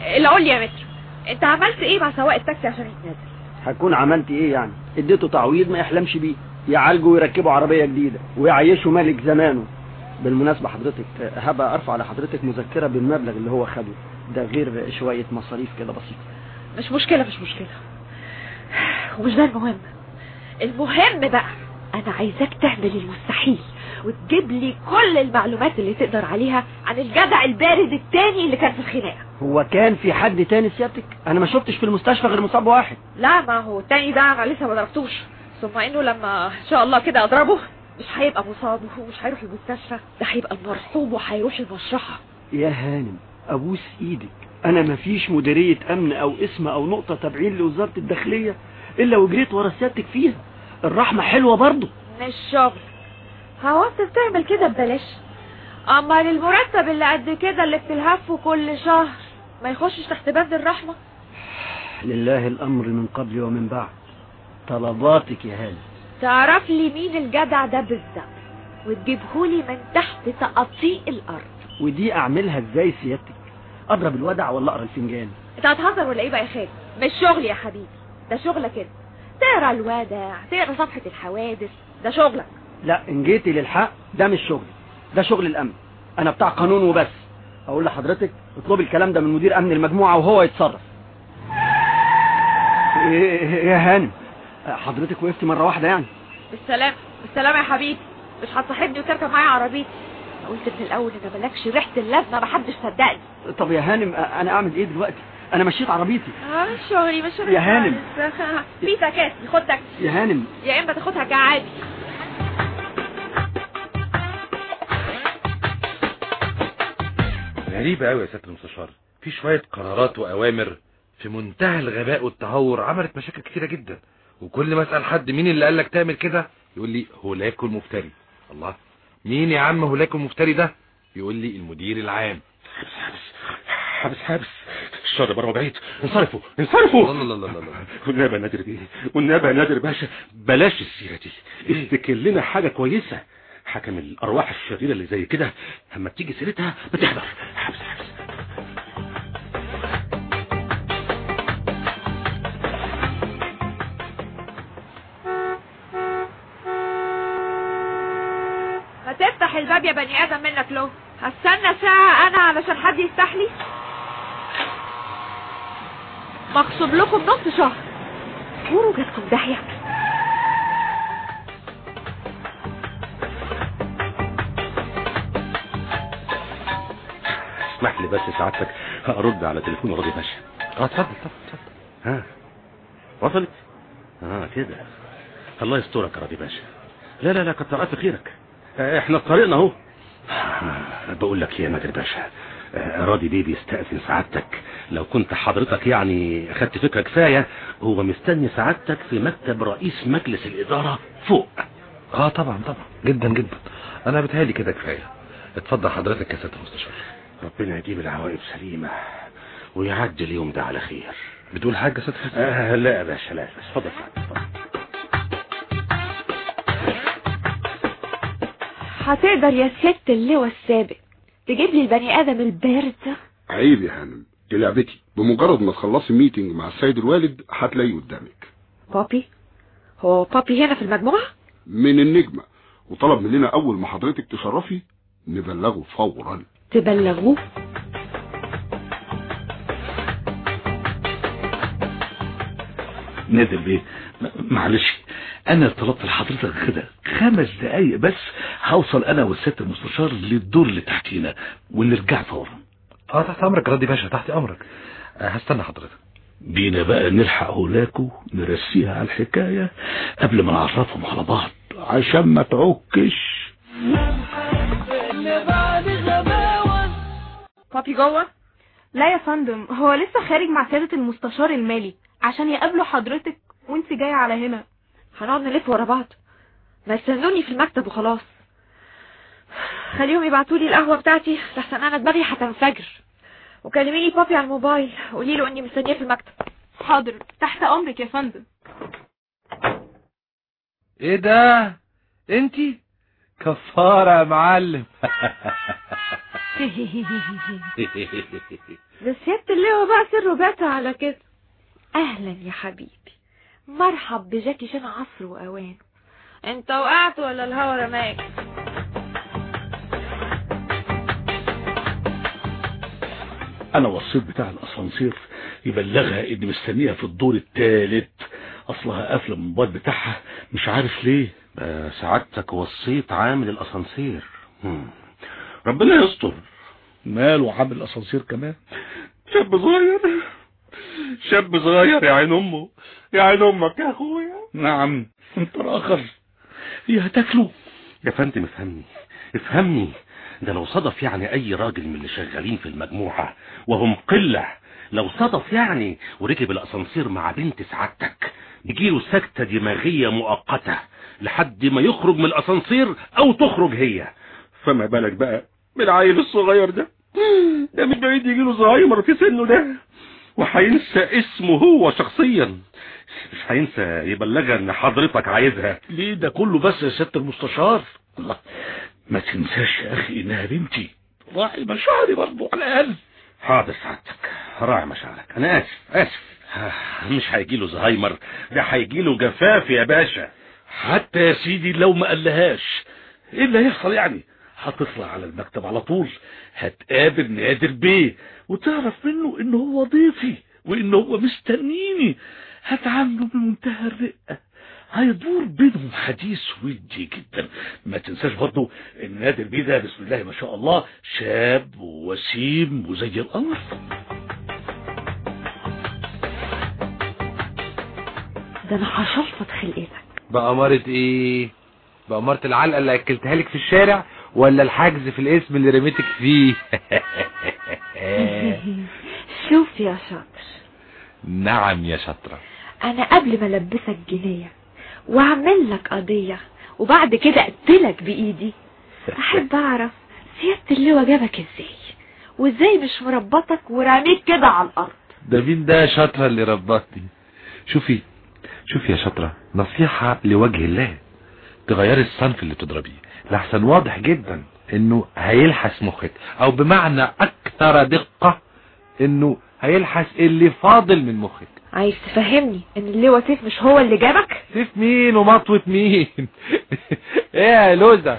اللي قول لي يا متر انت عملت ايه مع سواق التاكسي عشان يتنازل هكون عملت ايه يعني اديته تعويض ما يحلمش بيه يعالجه ويركبه عربية جديدة ويعيشه ملك زمانه بالمناسبة حضرتك هبقى ارفع لحضرتك مذكرة بالمبلغ اللي هو خده ده غير شوية مصاريف كده بسيطة مش مشكلة مش مشكلة ومش ده المهم المهم بقى انا عايزاك تعمل المستحيل وتجيب لي كل المعلومات اللي تقدر عليها عن الجدع البارد التاني اللي كان في الخناقة هو كان في حد تاني سيادتك انا ما شفتش في المستشفى غير مصاب واحد لا ما هو التاني ده انا لسه ما ضربتوش ثم انه لما ان شاء الله كده اضربه مش هيبقى مصاب ومش هيروح المستشفى ده هيبقى المرحوم وهيروح المشرحة يا هانم ابوس ايدك انا ما فيش مديرية امن او اسم او نقطة تابعين لوزارة الداخلية الا وجريت ورا سيادتك فيها الرحمة حلوة برضه مش شغل هو انت بتعمل كده ببلاش اما المرتب اللي قد كده اللي بتلهفه كل شهر ما يخشش تحت بند الرحمة لله الامر من قبل ومن بعد طلباتك يا هانم تعرف لي مين الجدع ده بالظبط وتجيبهولي من تحت تقطيع الارض ودي اعملها ازاي سيادتك اضرب الودع ولا اقرا الفنجان انت هتهزر ولا ايه بقى يا خالد مش شغل يا حبيبي ده شغلك كده تقرا الودع تقرا صفحة الحوادث ده شغلك لا ان جيتي للحق ده مش شغلي ده شغل الامن انا بتاع قانون وبس اقول لحضرتك اطلبي الكلام ده من مدير امن المجموعة وهو يتصرف ايه يا هانم حضرتك وقفتي مرة واحدة يعني بالسلامة بالسلامة يا حبيبي مش هتصاحبني وتركب معايا عربيتي قلت من الاول ان مالكش ريحة اللازمة محدش صدقني طب يا هانم انا اعمل ايه دلوقتي انا مشيت عربيتي اه شغلي مش يا هانم. في تكاسي خد تاكسي يا هانم يا اما تاخدها كعادي غريبة قوي يا سيادة المستشار في شوية قرارات وأوامر في منتهى الغباء والتهور عملت مشاكل كتيرة جدا وكل ما أسأل حد مين اللي قالك تعمل كده يقول لي هولاكو المفتري الله مين يا عم هولاكو المفتري ده يقول لي المدير العام حبس حبس حبس حبس الشر بره بعيد انصرفوا انصرفوا لا لا لا لا لا والنبي يا نادر بيه والنبي يا نادر باشا بلاش السيرة دي افتكر لنا حاجة كويسة حكم الأرواح الشريرة اللي زي كده لما تيجي سيرتها بتحضر حبس حبس ما تفتح الباب يا بني ادم منك له هستنى ساعة انا علشان حد يفتح لي مغصوب لكم نص شهر كوروا جاتكم داهية اسمح لي بس سعادتك ارد على تليفون راضي باشا اه اتفضل اتفضل اتفضل ها وصلت اه كده الله يسترك يا راضي باشا لا لا لا كتر الف خيرك آه، احنا في طريقنا اهو آه، بقول لك إيه يا نادر باشا آه، راضي بيه بيستأذن سعادتك لو كنت حضرتك يعني اخدت فكرة كفاية هو مستني سعادتك في مكتب رئيس مجلس الإدارة فوق اه طبعا طبعا جدا جدا انا بتهيألي كده كفاية اتفضل حضرتك يا سيادة المستشار ربنا يجيب العواقب سليمة ويعدي اليوم ده على خير بتقول حاجة يا سيادة المستشار آه لا يا باشا لا بس اتفضل سعادتك اتفضل. هتقدر يا ست اللواء السابق تجيب لي البني ادم البارد ده عيب يا هانم دي لعبتي بمجرد ما تخلصي ميتنج مع السيد الوالد هتلاقيه قدامك بابي هو بابي هنا في المجموعة من النجمة وطلب مننا اول ما حضرتك تشرفي نبلغه فورا تبلغوه نادر بيه م- معلش انا طلبت لحضرتك كده خمس دقايق بس هوصل انا والست المستشار للدور اللي تحتينا ونرجع فورا اه تحت امرك يا راضي باشا تحت امرك آه هستنى حضرتك بينا بقى نلحق هولاكو نرسيها على الحكاية قبل ما نعرفهم على بعض عشان ما تعكش بابي جوه لا يا فندم هو لسه خارج مع سيادة المستشار المالي عشان يقابلوا حضرتك وانت جاية على هنا هنقعد نلف ورا بعض ما يستنوني في المكتب وخلاص خليهم يبعتوا لي القهوه بتاعتي لحسن انا دماغي هتنفجر وكلميني بابي على الموبايل قولي له اني مستنيه في المكتب حاضر تحت امرك يا فندم ايه ده انتي كفارة يا معلم ده سيادة اللواء بقى سره بات على كده اهلا يا حبيبي مرحب بجاكي شان عصر واوانه انت وقعت ولا الهوا رماك انا وصيت بتاع الاسانسير يبلغها اني مستنيها في الدور الثالث اصلها قافله من الموبايل بتاعها مش عارف ليه آه، سعادتك وصيت عامل الاسانسير مم. ربنا يستر ماله عامل الاسانسير كمان شاب صغير شاب صغير يا عين امه يا عين امك يا اخويا نعم انت الاخر هي هتاكله يا فندم افهمني افهمني ده لو صدف يعني اي راجل من اللي شغالين في المجموعة وهم قلة لو صدف يعني وركب الاسانسير مع بنت سعادتك يجيله سكتة دماغية مؤقتة لحد ما يخرج من الاسانسير او تخرج هي فما بالك بقى بالعيل الصغير ده ده مش بعيد يجيله زهايمر في سنه ده وهينسى اسمه هو شخصيا مش هينسى يبلغها ان حضرتك عايزها ليه ده كله بس يا سياده المستشار الله ما تنساش يا اخي انها بنتي راعي مشاعري برضو على الاقل حاضر سعادتك راعي مشاعرك انا اسف اسف مش هيجيله زهايمر ده هيجيله جفاف يا باشا حتى يا سيدي لو ما قالهاش ايه اللي هيحصل يعني هتطلع على المكتب على طول هتقابل نادر بيه وتعرف منه ان هو ضيفي وان هو مستنيني هتعامله بمنتهى الرقة هيدور بينهم حديث ودي جدا ما تنساش برضو ان نادر بيه ده بسم الله ما شاء الله شاب ووسيم وزي القمر ده انا هشلفط خلقتك بأمارة ايه بأمارة العلقة اللي اكلتها لك في الشارع ولا الحجز في الاسم اللي رميتك فيه شوف يا شاطر نعم يا شطرة انا قبل ما البسك جنيه واعمل لك قضية وبعد كده اقتلك بايدي احب اعرف سيادة اللواء جابك ازاي وازاي مش مربطك وراميك كده على الارض ده مين ده يا شطرة اللي ربطني شوفي شوفي يا شطرة نصيحة لوجه الله تغيري الصنف اللي بتضربيه لحسن واضح جدا انه هيلحس مخك او بمعنى اكثر دقة انه هيلحس اللي فاضل من مخك عايز تفهمني ان اللواء سيف مش هو اللي جابك سيف مين ومطوة مين ايه يا لوزة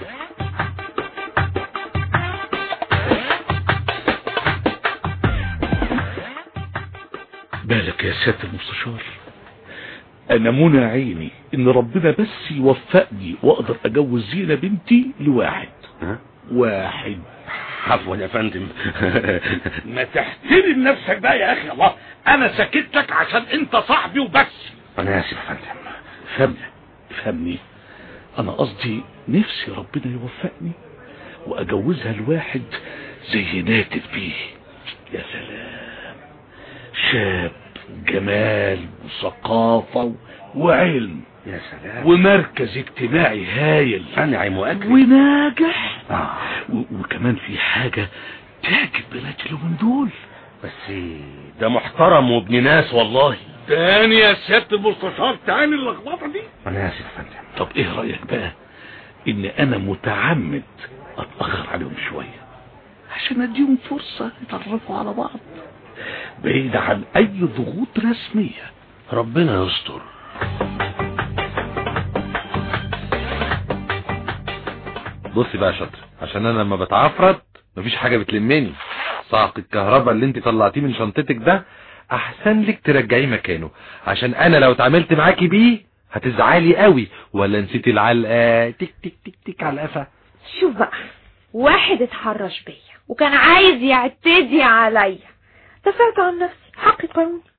بالك يا سيادة المستشار انا منى عيني ان ربنا بس يوفقني واقدر اجوز زينة بنتي لواحد ها؟ واحد عفوا يا فندم ما تحترم نفسك بقى يا اخي الله انا سكت لك عشان انت صاحبي وبس انا اسف يا فندم فهمني فهمني انا قصدي نفسي ربنا يوفقني واجوزها لواحد زي نادر بيه يا سلام شاب جمال وثقافة وعلم يا سلام ومركز اجتماعي هايل انعم واكرم وناجح آه. و- وكمان في حاجة تعجب بنات اليومين دول بس ده محترم وابن ناس والله تاني يا سيادة المستشار تاني اللخبطة دي انا اسف يا فندم طب ايه رأيك بقى ان انا متعمد اتأخر عليهم شوية عشان اديهم فرصة يتعرفوا على بعض بعيد عن اي ضغوط رسمية ربنا يستر بصي بقى يا شطر عشان انا لما بتعفرت مفيش حاجة بتلمني صاق الكهرباء اللي انت طلعتيه من شنطتك ده احسن لك ترجعيه مكانه عشان انا لو اتعاملت معاكي بيه هتزعلي قوي ولا نسيتي العلقة تك تك تك تك على القفا شوف بقى واحد اتحرش بيا وكان عايز يعتدي عليا دفعت عن نفسي حقي قانوني